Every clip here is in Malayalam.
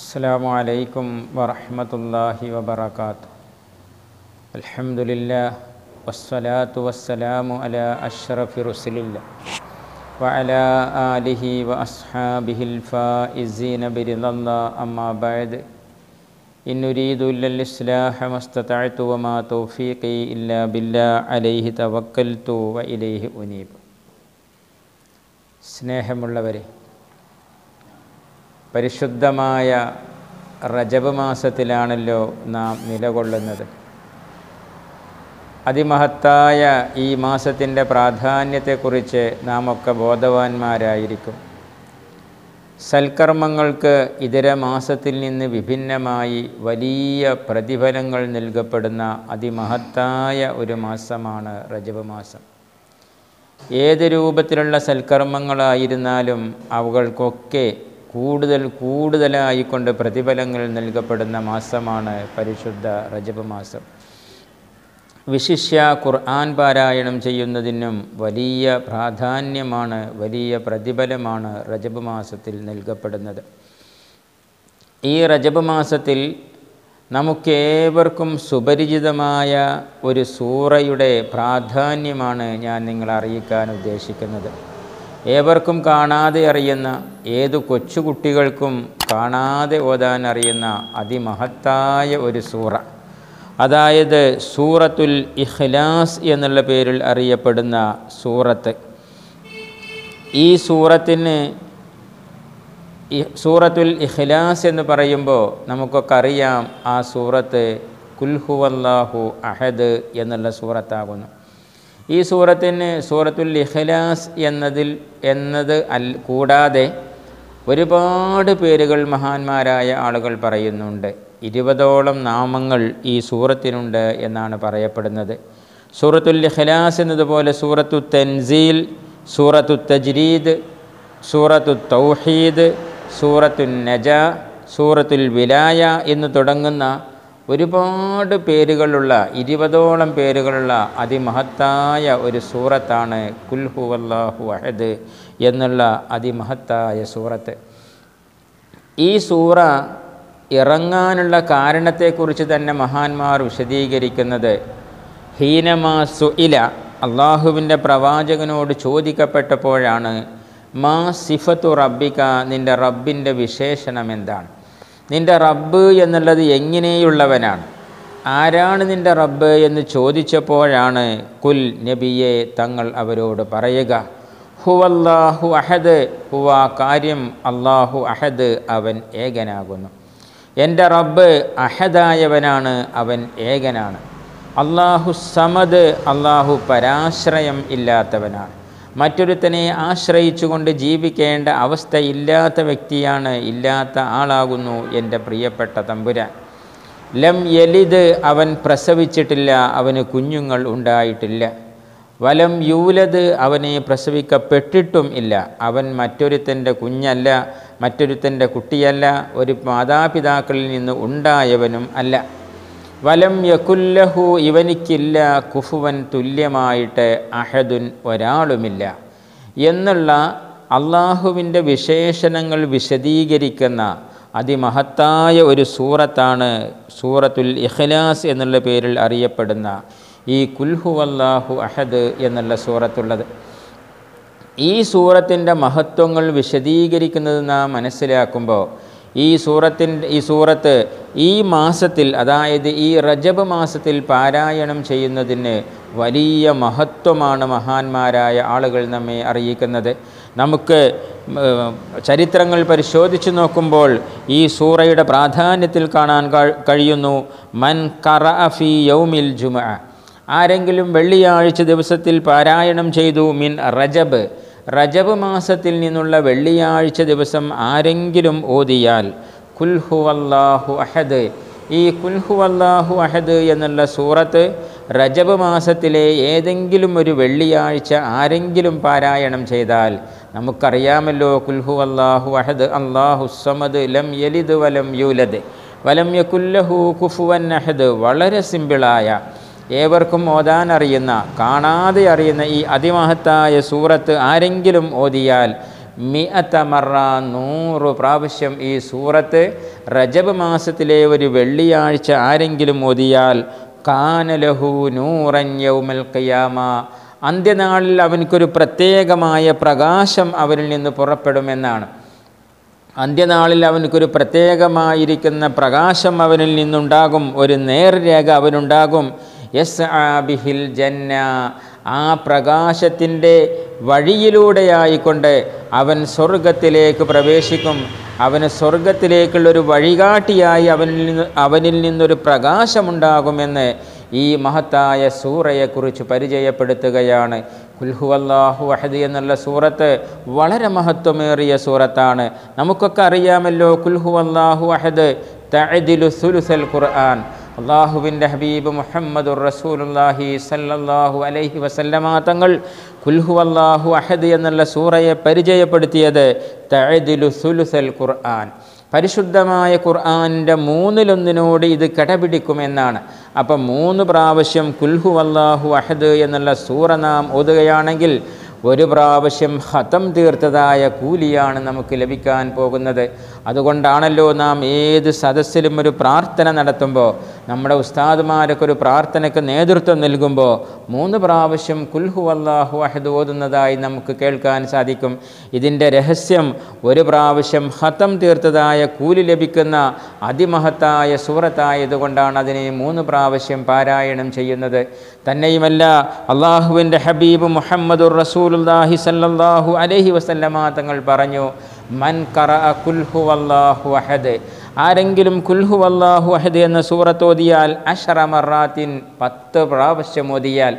السلام عليكم ورحمة الله وبركاته الحمد لله والصلاة والسلام على أشرف رسل الله وعلى آله وأصحابه الفائزين برضا الله أما بعد إن نريد إلا الإصلاح ما استطعت وما توفيقي إلا بالله عليه توكلت وإليه أنيب സ്നേഹമുള്ളവരെ പരിശുദ്ധമായ റജബ് മാസത്തിലാണല്ലോ നാം നിലകൊള്ളുന്നത് അതിമഹത്തായ ഈ മാസത്തിൻ്റെ പ്രാധാന്യത്തെക്കുറിച്ച് നാം ഒക്കെ ബോധവാന്മാരായിരിക്കും സൽക്കർമ്മങ്ങൾക്ക് ഇതര മാസത്തിൽ നിന്ന് വിഭിന്നമായി വലിയ പ്രതിഫലങ്ങൾ നൽകപ്പെടുന്ന അതിമഹത്തായ ഒരു മാസമാണ് റജബ് മാസം ഏത് രൂപത്തിലുള്ള സൽക്കർമ്മങ്ങളായിരുന്നാലും അവകൾക്കൊക്കെ കൂടുതൽ കൂടുതലായിക്കൊണ്ട് പ്രതിഫലങ്ങൾ നൽകപ്പെടുന്ന മാസമാണ് പരിശുദ്ധ റജബ് മാസം വിശിഷ്യ ഖുർആൻ പാരായണം ചെയ്യുന്നതിനും വലിയ പ്രാധാന്യമാണ് വലിയ പ്രതിഫലമാണ് റജബ് മാസത്തിൽ നൽകപ്പെടുന്നത് ഈ റജബ് മാസത്തിൽ നമുക്കേവർക്കും സുപരിചിതമായ ഒരു സൂറയുടെ പ്രാധാന്യമാണ് ഞാൻ നിങ്ങളെ അറിയിക്കാൻ ഉദ്ദേശിക്കുന്നത് ഏവർക്കും കാണാതെ അറിയുന്ന ഏതു കൊച്ചുകുട്ടികൾക്കും കാണാതെ ഓതാൻ അറിയുന്ന അതിമഹത്തായ ഒരു സൂറ അതായത് സൂറത്തുൽ ഇഖ്ലാസ് എന്നുള്ള പേരിൽ അറിയപ്പെടുന്ന സൂറത്ത് ഈ സൂറത്തിന് സൂറത്തുൽ ഇഖ്ലാസ് എന്ന് പറയുമ്പോൾ നമുക്കൊക്കെ അറിയാം ആ സൂറത്ത് കുൽഹുവല്ലാഹു അഹദ് എന്നുള്ള സൂറത്താകുന്നു ഈ സൂറത്തിന് സൂറത്തുൽ ഇഖ്ലാസ് എന്നതിൽ എന്നത് അൽ കൂടാതെ ഒരുപാട് പേരുകൾ മഹാന്മാരായ ആളുകൾ പറയുന്നുണ്ട് ഇരുപതോളം നാമങ്ങൾ ഈ സൂറത്തിനുണ്ട് എന്നാണ് പറയപ്പെടുന്നത് സൂറത്തുൽ ഇഖ്ലാസ് എന്നതുപോലെ സൂറത്തു തൻസീൽ സൂറത്തു തജ്രീദ് സൂറത്തു തൗഹീദ് സൂറത്തുൽ നജ സൂറത്തുൽ വിലായ എന്ന് തുടങ്ങുന്ന ഒരുപാട് പേരുകളുള്ള ഇരുപതോളം പേരുകളുള്ള അതിമഹത്തായ ഒരു സൂറത്താണ് കുൽഹു അല്ലാഹു അഹദ് എന്നുള്ള അതിമഹത്തായ സൂറത്ത് ഈ സൂറ ഇറങ്ങാനുള്ള കാരണത്തെക്കുറിച്ച് തന്നെ മഹാന്മാർ വിശദീകരിക്കുന്നത് ഹീനമാ സുഇല അള്ളാഹുവിൻ്റെ പ്രവാചകനോട് ചോദിക്കപ്പെട്ടപ്പോഴാണ് മാ സിഫത്തു റബ്ബിക നിൻ്റെ റബ്ബിൻ്റെ വിശേഷണം എന്താണ് നിൻ്റെ റബ്ബ് എന്നുള്ളത് എങ്ങനെയുള്ളവനാണ് ആരാണ് നിൻ്റെ റബ്ബ് എന്ന് ചോദിച്ചപ്പോഴാണ് കുൽ നബിയെ തങ്ങൾ അവരോട് പറയുക ഹുവല്ലാഹു അഹദ് ഹുവ കാര്യം അള്ളാഹു അഹദ് അവൻ ഏകനാകുന്നു എൻ്റെ റബ്ബ് അഹദായവനാണ് അവൻ ഏകനാണ് അള്ളാഹു സമദ് അള്ളാഹു പരാശ്രയം ഇല്ലാത്തവനാണ് മറ്റൊരുത്തനെ ആശ്രയിച്ചുകൊണ്ട് ജീവിക്കേണ്ട അവസ്ഥയില്ലാത്ത വ്യക്തിയാണ് ഇല്ലാത്ത ആളാകുന്നു എൻ്റെ പ്രിയപ്പെട്ട തമ്പുരാൻ ലം യലിദ് അവൻ പ്രസവിച്ചിട്ടില്ല അവന് കുഞ്ഞുങ്ങൾ ഉണ്ടായിട്ടില്ല വലം യൂലത് അവനെ പ്രസവിക്കപ്പെട്ടിട്ടും ഇല്ല അവൻ മറ്റൊരുത്തൻ്റെ കുഞ്ഞല്ല മറ്റൊരുത്തൻ്റെ കുട്ടിയല്ല ഒരു മാതാപിതാക്കളിൽ നിന്ന് ഉണ്ടായവനും അല്ല വലം യകുല്ലഹു ഇവനിക്കില്ല കുഫുവൻ തുല്യമായിട്ട് അഹദുൻ ഒരാളുമില്ല എന്നുള്ള അള്ളാഹുവിൻ്റെ വിശേഷണങ്ങൾ വിശദീകരിക്കുന്ന അതിമഹത്തായ ഒരു സൂറത്താണ് സൂറത്തുൽ ഇഖ്ലാസ് എന്നുള്ള പേരിൽ അറിയപ്പെടുന്ന ഈ കുൽഹു അല്ലാഹു അഹദ് എന്നുള്ള സൂറത്തുള്ളത് ഈ സൂറത്തിൻ്റെ മഹത്വങ്ങൾ വിശദീകരിക്കുന്നത് നാം മനസ്സിലാക്കുമ്പോൾ ഈ സൂറത്തിൻ്റെ ഈ സൂറത്ത് ഈ മാസത്തിൽ അതായത് ഈ റജബ് മാസത്തിൽ പാരായണം ചെയ്യുന്നതിന് വലിയ മഹത്വമാണ് മഹാന്മാരായ ആളുകൾ നമ്മെ അറിയിക്കുന്നത് നമുക്ക് ചരിത്രങ്ങൾ പരിശോധിച്ച് നോക്കുമ്പോൾ ഈ സൂറയുടെ പ്രാധാന്യത്തിൽ കാണാൻ കഴിയുന്നു മൻ കറ ഫി യൗമിൽ ജുമ ആരെങ്കിലും വെള്ളിയാഴ്ച ദിവസത്തിൽ പാരായണം ചെയ്തു മിൻ റജബ് റജബ് മാസത്തിൽ നിന്നുള്ള വെള്ളിയാഴ്ച ദിവസം ആരെങ്കിലും ഓതിയാൽ കുൽഹു അല്ലാഹു അഹദ് ഈ കുൽഹു അല്ലാഹു അഹദ് എന്നുള്ള സൂറത്ത് റജബ് മാസത്തിലെ ഏതെങ്കിലും ഒരു വെള്ളിയാഴ്ച ആരെങ്കിലും പാരായണം ചെയ്താൽ നമുക്കറിയാമല്ലോ കുൽഹു അല്ലാഹു അഹദ് അള്ളാഹു സമദ് ലം യലിദ് വലം യൂലദ് വലം യകുല്ലഹു കുഫുവൻ അഹദ് വളരെ സിമ്പിളായ ഏവർക്കും ഓതാൻ അറിയുന്ന കാണാതെ അറിയുന്ന ഈ അതിമഹത്തായ സൂറത്ത് ആരെങ്കിലും ഓതിയാൽ മിഅത്തമറ നൂറ് പ്രാവശ്യം ഈ സൂറത്ത് റജബ് മാസത്തിലെ ഒരു വെള്ളിയാഴ്ച ആരെങ്കിലും ഓതിയാൽ കാനലഹു നൂറൻ യൗമൽ ഖിയാമ അന്ത്യനാളിൽ അവനക്കൊരു പ്രത്യേകമായ പ്രകാശം അവരിൽ നിന്ന് പുറപ്പെടുമെന്നാണ് അന്ത്യനാളിൽ അവനക്കൊരു പ്രത്യേകമായിരിക്കുന്ന പ്രകാശം അവനിൽ നിന്നുണ്ടാകും ഒരു നേർരേഖ അവനുണ്ടാകും യസ് ആബിഹിൽ ജന്ന ആ പ്രകാശത്തിൻ്റെ വഴിയിലൂടെയായിക്കൊണ്ട് അവൻ സ്വർഗത്തിലേക്ക് പ്രവേശിക്കും അവന് സ്വർഗത്തിലേക്കുള്ളൊരു വഴികാട്ടിയായി അവനിൽ നിന്ന് അവനിൽ നിന്നൊരു പ്രകാശമുണ്ടാകുമെന്ന് ഈ മഹത്തായ സൂറയെക്കുറിച്ച് പരിചയപ്പെടുത്തുകയാണ് കുൽഹുവല്ലാഹു അഹദ് എന്നുള്ള സൂറത്ത് വളരെ മഹത്വമേറിയ സൂറത്താണ് നമുക്കൊക്കെ അറിയാമല്ലോ കുൽഹുവല്ലാഹു അഹദ് തഅദിലു സുലുസൽ ഖുർആൻ അള്ളാഹുവിൻ്റെ ഹബീബ് മുഹമ്മദുർ റസൂലുല്ലാഹി സല്ലല്ലാഹു അലൈഹി വസല്ലമ തങ്ങൾ കുൽഹു അല്ലാഹു അഹദ് എന്നുള്ള സൂറയെ പരിചയപ്പെടുത്തിയത് തഅദിലു സുലുസൽ ഖുർആൻ പരിശുദ്ധമായ ഖുർആാനിൻ്റെ മൂന്നിലൊന്നിനോട് ഇത് കിടപിടിക്കുമെന്നാണ് അപ്പം മൂന്ന് പ്രാവശ്യം കുൽഹു അല്ലാഹു അഹദ് എന്നുള്ള സൂറ നാം ഓതുകയാണെങ്കിൽ ഒരു പ്രാവശ്യം ഹതം തീർത്തതായ കൂലിയാണ് നമുക്ക് ലഭിക്കാൻ പോകുന്നത് അതുകൊണ്ടാണല്ലോ നാം ഏത് സദസ്സിലും ഒരു പ്രാർത്ഥന നടത്തുമ്പോൾ നമ്മുടെ ഉസ്താദുമാരൊക്കെ ഒരു പ്രാർത്ഥനയ്ക്ക് നേതൃത്വം നൽകുമ്പോൾ മൂന്ന് പ്രാവശ്യം കുൽഹു അല്ലാഹു അഹദ് ഓതുന്നതായി നമുക്ക് കേൾക്കാൻ സാധിക്കും ഇതിൻ്റെ രഹസ്യം ഒരു പ്രാവശ്യം ഹതം തീർത്തതായ കൂലി ലഭിക്കുന്ന അതിമഹത്തായ സൂറത്തായതുകൊണ്ടാണ് അതിനെ മൂന്ന് പ്രാവശ്യം പാരായണം ചെയ്യുന്നത് തന്നെയുമല്ല അള്ളാഹുവിൻ്റെ ഹബീബ് മുഹമ്മദുർ റസൂലുല്ലാഹി സല്ലല്ലാഹു അലൈഹി വസല്ലമ തങ്ങൾ പറഞ്ഞു മൻ കറ കുൽഹു അല്ലാഹു അഹദ് ആരെങ്കിലും കുൽഹു അല്ലാഹു അഹദ് എന്ന സൂറത്ത് ഓതിയാൽ അഷറ മറാത്തിൻ പത്ത് പ്രാവശ്യം ഓതിയാൽ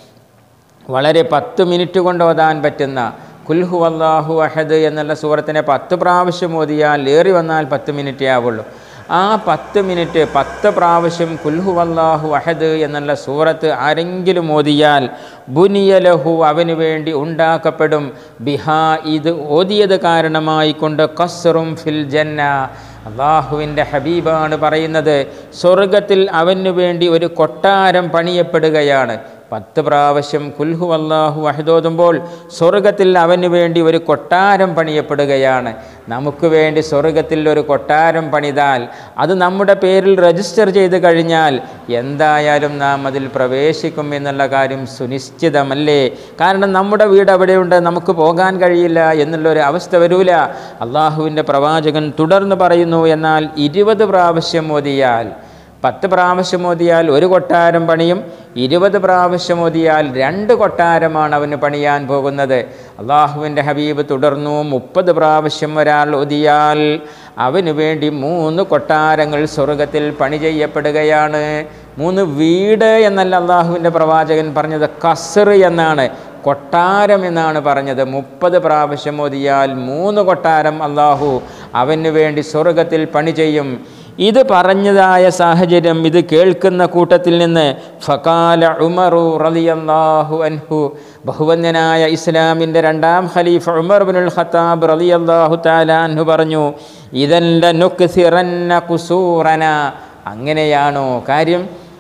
വളരെ പത്ത് മിനിറ്റ് കൊണ്ട് ഓതാൻ പറ്റുന്ന കുൽഹു അല്ലാഹു അഹദ് എന്നുള്ള സൂറത്തിനെ പത്ത് പ്രാവശ്യം ഓതിയാൽ ഏറി വന്നാൽ പത്ത് മിനിറ്റേ ആവുള്ളൂ ആ പത്ത് മിനിറ്റ് പത്ത് പ്രാവശ്യം കുൽഹു അല്ലാഹു അഹദ് എന്നുള്ള സൂറത്ത് ആരെങ്കിലും ഓതിയാൽ ബുനിയലഹു അവന് വേണ്ടി ഉണ്ടാക്കപ്പെടും ബിഹാ ഇത് ഓതിയത് കാരണമായി കൊണ്ട് കസറും ഫിൽ ജന്ന അള്ളാഹുവിൻ്റെ ഹബീബാണ് പറയുന്നത് സ്വർഗത്തിൽ അവനു വേണ്ടി ഒരു കൊട്ടാരം പണിയപ്പെടുകയാണ് പത്ത് പ്രാവശ്യം കുൽഹു അള്ളാഹു വഹദോതുമ്പോൾ സ്വർഗത്തിൽ അവന് വേണ്ടി ഒരു കൊട്ടാരം പണിയപ്പെടുകയാണ് നമുക്ക് വേണ്ടി സ്വർഗത്തിൽ ഒരു കൊട്ടാരം പണിതാൽ അത് നമ്മുടെ പേരിൽ രജിസ്റ്റർ ചെയ്ത് കഴിഞ്ഞാൽ എന്തായാലും നാം അതിൽ പ്രവേശിക്കും എന്നുള്ള കാര്യം സുനിശ്ചിതമല്ലേ കാരണം നമ്മുടെ വീട് അവിടെയുണ്ട് നമുക്ക് പോകാൻ കഴിയില്ല എന്നുള്ളൊരു അവസ്ഥ വരൂല അള്ളാഹുവിൻ്റെ പ്രവാചകൻ തുടർന്ന് പറയുന്നു എന്നാൽ ഇരുപത് പ്രാവശ്യം ഓതിയാൽ പത്ത് പ്രാവശ്യം ഓതിയാൽ ഒരു കൊട്ടാരം പണിയും ഇരുപത് പ്രാവശ്യം ഓതിയാൽ രണ്ട് കൊട്ടാരമാണ് അവന് പണിയാൻ പോകുന്നത് അള്ളാഹുവിൻ്റെ ഹബീബ് തുടർന്നു മുപ്പത് പ്രാവശ്യം ഒരാൾ ഓതിയാൽ അവന് വേണ്ടി മൂന്ന് കൊട്ടാരങ്ങൾ സ്വർഗത്തിൽ പണി ചെയ്യപ്പെടുകയാണ് മൂന്ന് വീട് എന്നല്ല അള്ളാഹുവിൻ്റെ പ്രവാചകൻ പറഞ്ഞത് കസർ എന്നാണ് കൊട്ടാരം എന്നാണ് പറഞ്ഞത് മുപ്പത് പ്രാവശ്യം ഓതിയാൽ മൂന്ന് കൊട്ടാരം അള്ളാഹു അവന് വേണ്ടി സ്വർഗത്തിൽ പണി ചെയ്യും ഇത് പറഞ്ഞതായ സാഹചര്യം ഇത് കേൾക്കുന്ന കൂട്ടത്തിൽ നിന്ന് ഫകാല ഉമറു റളിയല്ലാഹു അൻഹു ബഹുവന്യനായ ഇസ്ലാമിൻ്റെ രണ്ടാം ഖലീഫ ഉമർ ബിനുൽ ഖത്താബ് റളിയല്ലാഹു തആല അൻഹു പറഞ്ഞു ഇതല്ല നുക്സിറന്ന കുസൂറന അങ്ങനെയാണോ കാര്യം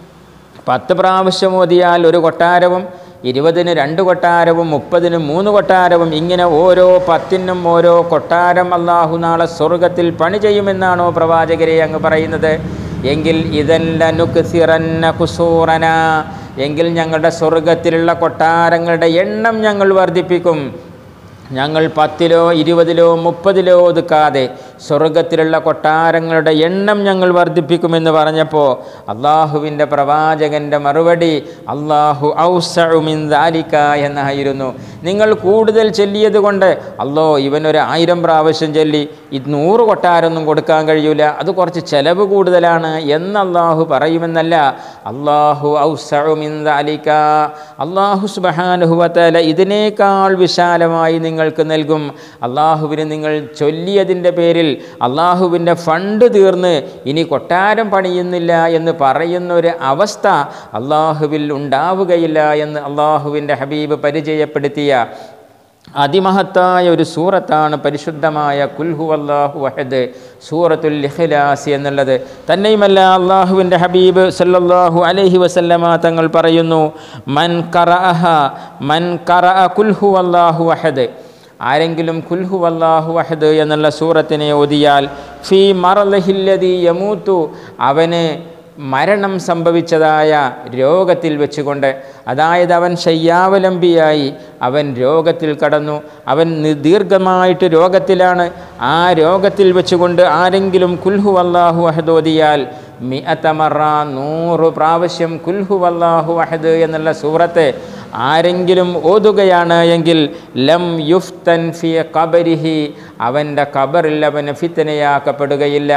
പത്ത് പ്രാവശ്യം ഓതിയാൽ ഒരു കൊട്ടാരവും ഇരുപതിന് രണ്ട് കൊട്ടാരവും മുപ്പതിന് മൂന്ന് കൊട്ടാരവും ഇങ്ങനെ ഓരോ പത്തിനും ഓരോ കൊട്ടാരം അള്ളാഹു നാളെ സ്വർഗത്തിൽ പണി ചെയ്യുമെന്നാണോ പ്രവാചകരെ അങ്ങ് പറയുന്നത് എങ്കിൽ ഇതല്ല നുക്സിറന്ന കുസൂറന എങ്കിൽ ഞങ്ങളുടെ സ്വർഗത്തിലുള്ള കൊട്ടാരങ്ങളുടെ എണ്ണം ഞങ്ങൾ വർദ്ധിപ്പിക്കും ഞങ്ങൾ പത്തിലോ ഇരുപതിലോ മുപ്പതിലോ ഒതുക്കാതെ സ്വർഗത്തിലുള്ള കൊട്ടാരങ്ങളുടെ എണ്ണം ഞങ്ങൾ വർദ്ധിപ്പിക്കുമെന്ന് പറഞ്ഞപ്പോൾ അള്ളാഹുവിൻ്റെ പ്രവാചകൻ്റെ മറുപടി അള്ളാഹു ഔസഉമിന്ദാലിക്ക എന്നായിരുന്നു നിങ്ങൾ കൂടുതൽ ചൊല്ലിയത് കൊണ്ട് അല്ലോ ഇവനൊരു ആയിരം പ്രാവശ്യം ചൊല്ലി ഇത് നൂറ് കൊട്ടാരൊന്നും കൊടുക്കാൻ കഴിയൂല അത് കുറച്ച് ചെലവ് കൂടുതലാണ് എന്ന് അള്ളാഹു പറയുമെന്നല്ല അള്ളാഹു ഔസഉമിന്ദാലിക്ക അള്ളാഹു സുബഹാനുഹുവത്തല ഇതിനേക്കാൾ വിശാലമായി നിങ്ങൾക്ക് നൽകും അള്ളാഹുവിന് നിങ്ങൾ ചൊല്ലിയതിൻ്റെ പേരിൽ അള്ളാഹുവിൻ്റെ ഫണ്ട് തീർന്ന് ഇനി കൊട്ടാരം പണിയുന്നില്ല എന്ന് പറയുന്ന ഒരു അവസ്ഥ അള്ളാഹുവിൽ ഉണ്ടാവുകയില്ല എന്ന് അള്ളാഹുവിൻ്റെ ഹബീബ് പരിചയപ്പെടുത്തിയ അതിമഹത്തായ ഒരു സൂറത്താണ് പരിശുദ്ധമായ കുൽഹു അള്ളാഹു വഹദ് സൂറത്തുൽ ഇഖ്ലാസ് എന്നുള്ളത് തന്നെയുമല്ല അള്ളാഹുവിൻ്റെ ഹബീബ് സല്ലല്ലാഹു അലൈഹി വസല്ലമ തങ്ങൾ പറയുന്നു മൻ കറഅഹ മൻ കറഅ കുൽഹു അള്ളാഹു വഹദ് ആരെങ്കിലും കുൽഹു വല്ലാഹു വഹദ് എന്നുള്ള സൂറത്തിനെ ഓതിയാൽ ഫീ മറലഹില്ലതി യമൂത്തു അവന് മരണം സംഭവിച്ചതായ രോഗത്തിൽ വെച്ചുകൊണ്ട് അതായത് അവൻ ശയ്യാവലംബിയായി അവൻ രോഗത്തിൽ കടന്നു അവൻ നി- ദീർഘമായിട്ട് രോഗത്തിലാണ് ആ രോഗത്തിൽ വെച്ചുകൊണ്ട് ആരെങ്കിലും കുൽഹു അല്ലാഹു അഹദ് ഓതിയാൽ മിഅത്തമറ നൂറ് പ്രാവശ്യം കുൽഹു അല്ലാഹു അഹദ് എന്നുള്ള സൂറത്ത് ആരെങ്കിലും ഓതുകയാണ് എങ്കിൽ ലം യുഫ്തൻ ഫി ഖബരിഹി അവൻ്റെ ഖബറിൽ അവന് ഫിത്തനയാക്കപ്പെടുകയില്ല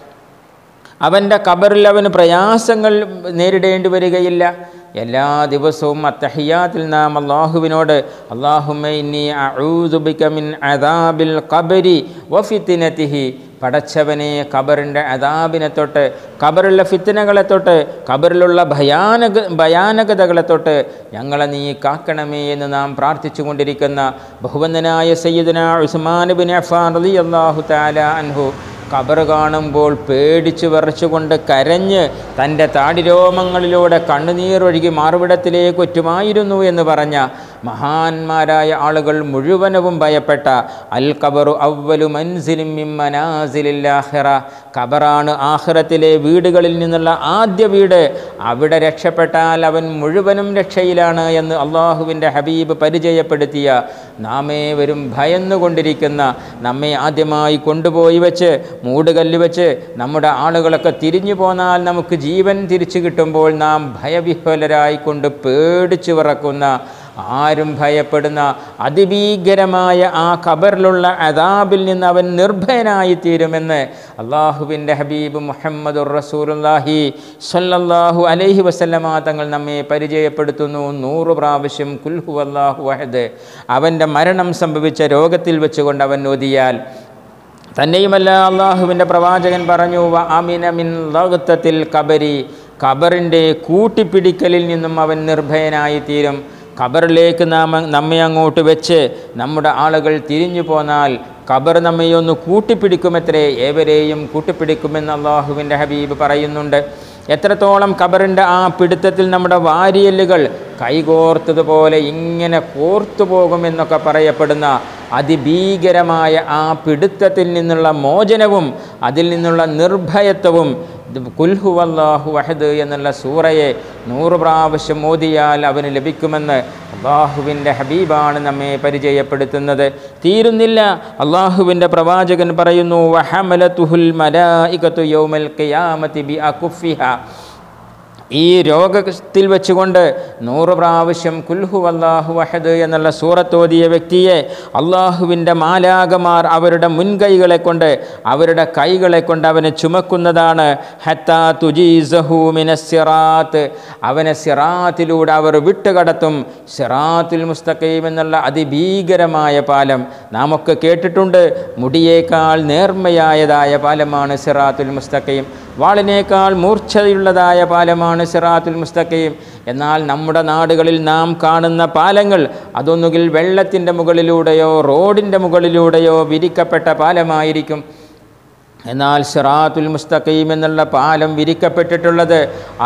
അവൻ്റെ ഖബറിൽ അവന് പ്രയാസങ്ങൾ നേരിടേണ്ടി വരികയില്ല എല്ലാ ദിവസവും അത്തഹിയാത്തിൽ നാം അള്ളാഹുവിനോട് അള്ളാഹുമ്മ ഇന്നി അഊദുബിക മിൻ അദാബിൽ ഖബരി വഫിത്തിനത്തിഹി പടച്ചവനെ ഖബറിൻ്റെ അദാബിനെ തൊട്ട് ഖബറിലുള്ള ഫിത്തനകളെ തൊട്ട് ഖബറിലുള്ള ഭയാനക ഭയാനകതകളെ തൊട്ട് ഞങ്ങളെ നീ കാക്കണമേ എന്ന് നാം പ്രാർത്ഥിച്ചു കൊണ്ടിരിക്കുന്ന ബഹുവന്ദനായ സയ്യിദന ഉസ്മാൻ ബിൻ അഫാൻ റളി അള്ളാഹു താല അൻഹു ഖബർ കാണുമ്പോൾ പേടിച്ച് വിറച്ചുകൊണ്ട് കരഞ്ഞ് തൻ്റെ താടിരോമങ്ങളിലൂടെ കണ്ണുനീരൊഴുകി മാർവിടത്തിലേക്ക് ഒറ്റുമായിരുന്നു എന്ന് പറഞ്ഞ മഹാന്മാരായ ആളുകൾ മുഴുവനവും ഭയപ്പെട്ട അൽ ഖബറു അവലു മൻസിലിം മിൻ മനാസിലില്ലാഹിറ ഖബറാണ് ആഖിറത്തിലെ വീടുകളിൽ നിന്നുള്ള ആദ്യ വീട് അവിടെ രക്ഷപ്പെട്ടാൽ അവൻ മുഴുവനും രക്ഷയിലാണ് എന്ന് അള്ളാഹുവിൻ്റെ ഹബീബ് പരിചയപ്പെടുത്തിയ നാമേവരും ഭയന്നുകൊണ്ടിരിക്കുന്ന നമ്മെ ആദ്യമായി കൊണ്ടുപോയി വെച്ച് മൂടുകല്ല് വെച്ച് നമ്മുടെ ആളുകളൊക്കെ തിരിഞ്ഞു പോന്നാൽ നമുക്ക് ജീവൻ തിരിച്ചു കിട്ടുമ്പോൾ നാം ഭയവിഹ്വലരായിക്കൊണ്ട് പേടിച്ചു വിറക്കുന്ന ആരും ഭയപ്പെടുന്ന അതിഭീകരമായ ആ ഖബറിലുള്ള അദാബിൽ നിന്ന് അവൻ നിർഭയനായി തീരുമെന്ന് അള്ളാഹുവിൻ്റെ ഹബീബ് മുഹമ്മദ് റസൂലുല്ലാഹി സല്ലല്ലാഹു അലൈഹി വസല്ലമ തങ്ങൾ നമ്മെ പരിചയപ്പെടുത്തുന്നു നൂറ് പ്രാവശ്യം കുൽഹു അല്ലാഹു വഹദ് അവൻ്റെ മരണം സംഭവിച്ച രോഗത്തിൽ വെച്ചുകൊണ്ട് അവൻ ഓതിയാൽ തന്നെയുമല്ല അള്ളാഹുവിൻ്റെ പ്രവാചകൻ പറഞ്ഞു വ അമിന മിൻ ലഗ്തത്തിൽ കബരി ഖബറിൻ്റെ കൂട്ടിപ്പിടിക്കലിൽ നിന്നും അവൻ നിർഭയനായി തീരും ഖബറിലേക്ക് നാം നമ്മെ അങ്ങോട്ട് വെച്ച് നമ്മുടെ ആളുകൾ തിരിഞ്ഞു പോന്നാൽ ഖബർ നമ്മെ ഒന്ന് കൂട്ടിപ്പിടിക്കുമത്രേ ഏവരെയും കൂട്ടിപ്പിടിക്കുമെന്ന് അള്ളാഹുവിൻ്റെ ഹബീബ് പറയുന്നുണ്ട് എത്രത്തോളം ഖബറിൻ്റെ ആ പിടുത്തത്തിൽ നമ്മുടെ വാരിയല്ലുകൾ കൈകോർത്തതുപോലെ ഇങ്ങനെ കോർത്തു പോകുമെന്നൊക്കെ പറയപ്പെടുന്ന അതിഭീകരമായ ആ പിടുത്തത്തിൽ നിന്നുള്ള മോചനവും അതിൽ നിന്നുള്ള നിർഭയത്വവും കുൽഹു അല്ലാഹു വഹദ് എന്നുള്ള സൂറയെ നൂറ് പ്രാവശ്യം മോദിയാൽ അവന് ലഭിക്കുമെന്ന് അള്ളാഹുവിൻ്റെ ഹബീബാണ് നമ്മെ പരിചയപ്പെടുത്തുന്നത് തീരുന്നില്ല അള്ളാഹുവിൻ്റെ പ്രവാചകൻ പറയുന്നു വഹമലതുഹുൽ മലായികത്തു യൗമൽ ഖിയാമത്തി ബി അകുഫിഹ ഈ രോഗത്തിൽ വെച്ചുകൊണ്ട് നൂറ് പ്രാവശ്യം കുൽഹു അല്ലാഹു വഹദ് എന്നുള്ള സൂറത്തോതിയ വ്യക്തിയെ അള്ളാഹുവിൻ്റെ മാലാകമാർ അവരുടെ മുൻകൈകളെ കൊണ്ട് അവരുടെ കൈകളെ കൊണ്ട് അവനെ ചുമക്കുന്നതാണ് ഹത്താ തുജീസഹു മിന സിറാത്ത് അവനെ സിറാത്തിലൂടെ അവർ വിട്ടുകടത്തും സിറാത്തുൽ മുസ്തഖീം എന്നുള്ള അതിഭീകരമായ പാലം നാം ഒക്കെ കേട്ടിട്ടുണ്ട് മുടിയേക്കാൾ നേർമ്മയായതായ പാലമാണ് സിറാത്തുൽ മുസ്തഖീം വാളിനേക്കാൾ മൂർച്ചയുള്ളതായ പാലമാണ് സിറാത്തുൽ മുസ്തഖീം എന്നാൽ നമ്മുടെ നാടുകളിൽ നാം കാണുന്ന പാലങ്ങൾ അതൊന്നുകിൽ വെള്ളത്തിൻ്റെ മുകളിലൂടെയോ റോഡിൻ്റെ മുകളിലൂടെയോ വിരിക്കപ്പെട്ട പാലമായിരിക്കും എന്നാൽ സിറാത്തുൽ മുസ്തഖീം എന്നുള്ള പാലം വിരിക്കപ്പെട്ടിട്ടുള്ളത്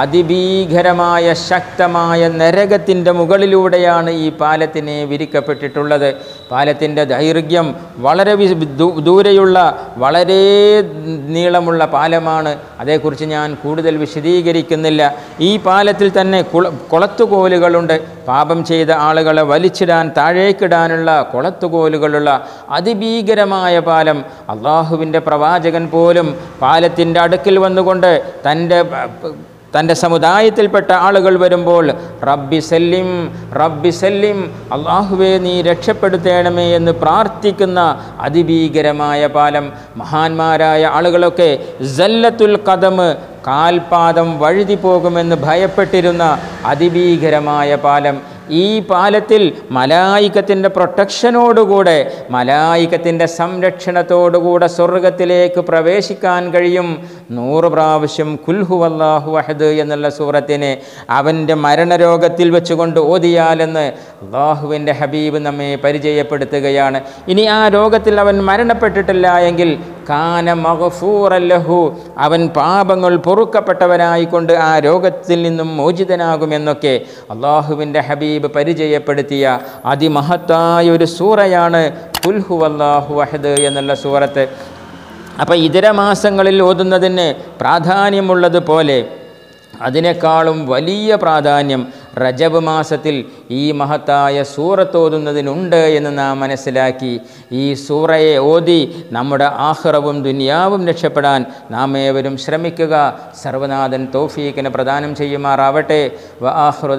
അതിഭീകരമായ ശക്തമായ നരകത്തിൻ്റെ മുകളിലൂടെയാണ് ഈ പാലത്തിനെ വിരിക്കപ്പെട്ടിട്ടുള്ളത് പാലത്തിൻ്റെ ദൈർഘ്യം വളരെ വി- ദൂ- ദൂരെയുള്ള വളരെ നീളമുള്ള പാലമാണ് അതേക്കുറിച്ച് ഞാൻ കൂടുതൽ വിശദീകരിക്കുന്നില്ല ഈ പാലത്തിൽ തന്നെ കുള കുളത്തുകോലുകളുണ്ട് പാപം ചെയ്ത ആളുകളെ വലിച്ചിടാൻ താഴേക്കിടാനുള്ള കുളത്തുകോലുകളുള്ള അതിഭീകരമായ പാലം അള്ളാഹുവിൻ്റെ പ്രവാചകൻ പോലും പാലത്തിൻ്റെ അടുക്കിൽ വന്നുകൊണ്ട് തൻ്റെ തൻ്റെ സമുദായത്തിൽപ്പെട്ട ആളുകൾ വരുമ്പോൾ റബ്ബി സല്ലിം റബ്ബി സല്ലിം അള്ളാഹുവെ നീ രക്ഷപ്പെടുത്തേണമേ എന്ന് പ്രാർത്ഥിക്കുന്ന അതിഭീകരമായ പാലം മഹാന്മാരായ ആളുകളൊക്കെ ജല്ലത്തുൽ കദമ് കാൽപാദം വഴുതി പോകുമെന്ന് ഭയപ്പെട്ടിരുന്ന അതിഭീകരമായ പാലം ഈ പാലത്തിൽ മലായിക്കത്തിൻ്റെ പ്രൊട്ടക്ഷനോടുകൂടെ മലായിക്കത്തിൻ്റെ സംരക്ഷണത്തോടുകൂടെ സ്വർഗത്തിലേക്ക് പ്രവേശിക്കാൻ കഴിയും നൂറ് പ്രാവശ്യം കുൽഹു അല്ലാഹു അഹദ് എന്നുള്ള സൂറത്തിനെ അവൻ്റെ മരണരോഗത്തിൽ വെച്ചുകൊണ്ട് ഓതിയാലെന്ന് അള്ളാഹുവിൻ്റെ ഹബീബ് നമ്മെ പരിചയപ്പെടുത്തുകയാണ് ഇനി ആ രോഗത്തിൽ അവൻ മരണപ്പെട്ടിട്ടില്ല എങ്കിൽ കാന മഗഫൂറല്ലഹു അവൻ പാപങ്ങൾ പൊറുക്കപ്പെട്ടവനായിക്കൊണ്ട് ആ രോഗത്തിൽ നിന്നും മോചിതനാകുമെന്നൊക്കെ അള്ളാഹുവിൻ്റെ ഹബീബ് പരിചയപ്പെടുത്തിയ അതിമഹത്തായ ഒരു സൂറയാണ് കുൽഹു അല്ലാഹു വഹദ് എന്നുള്ള സൂറത്ത് അപ്പോൾ ഇതര മാസങ്ങളിൽ ഓതുന്നതിന് പ്രാധാന്യമുള്ളതുപോലെ അതിനേക്കാളും വലിയ പ്രാധാന്യം റജബ് മാസത്തിൽ ഈ മഹത്തായ സൂറത്ത് ഓതുന്നതിനുണ്ട് എന്ന് നാം മനസ്സിലാക്കി ഈ സൂറയെ ഓതി നമ്മുടെ ആഹ്റവും ദുനിയാവും രക്ഷപ്പെടാൻ നാം ഏവരും ശ്രമിക്കുക സർവനാഥൻ തോഫീക്കിന് പ്രദാനം ചെയ്യുമാറാവട്ടെ വ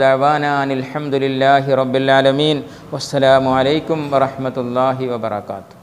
ആഹ്റുദാൻ അലഹമുല്ലാഹി റബ്ബുലാലമീൻ വസ്സലാമു അലൈക്കും വറഹമത്തല്ലാഹി വബർക്കാത്തു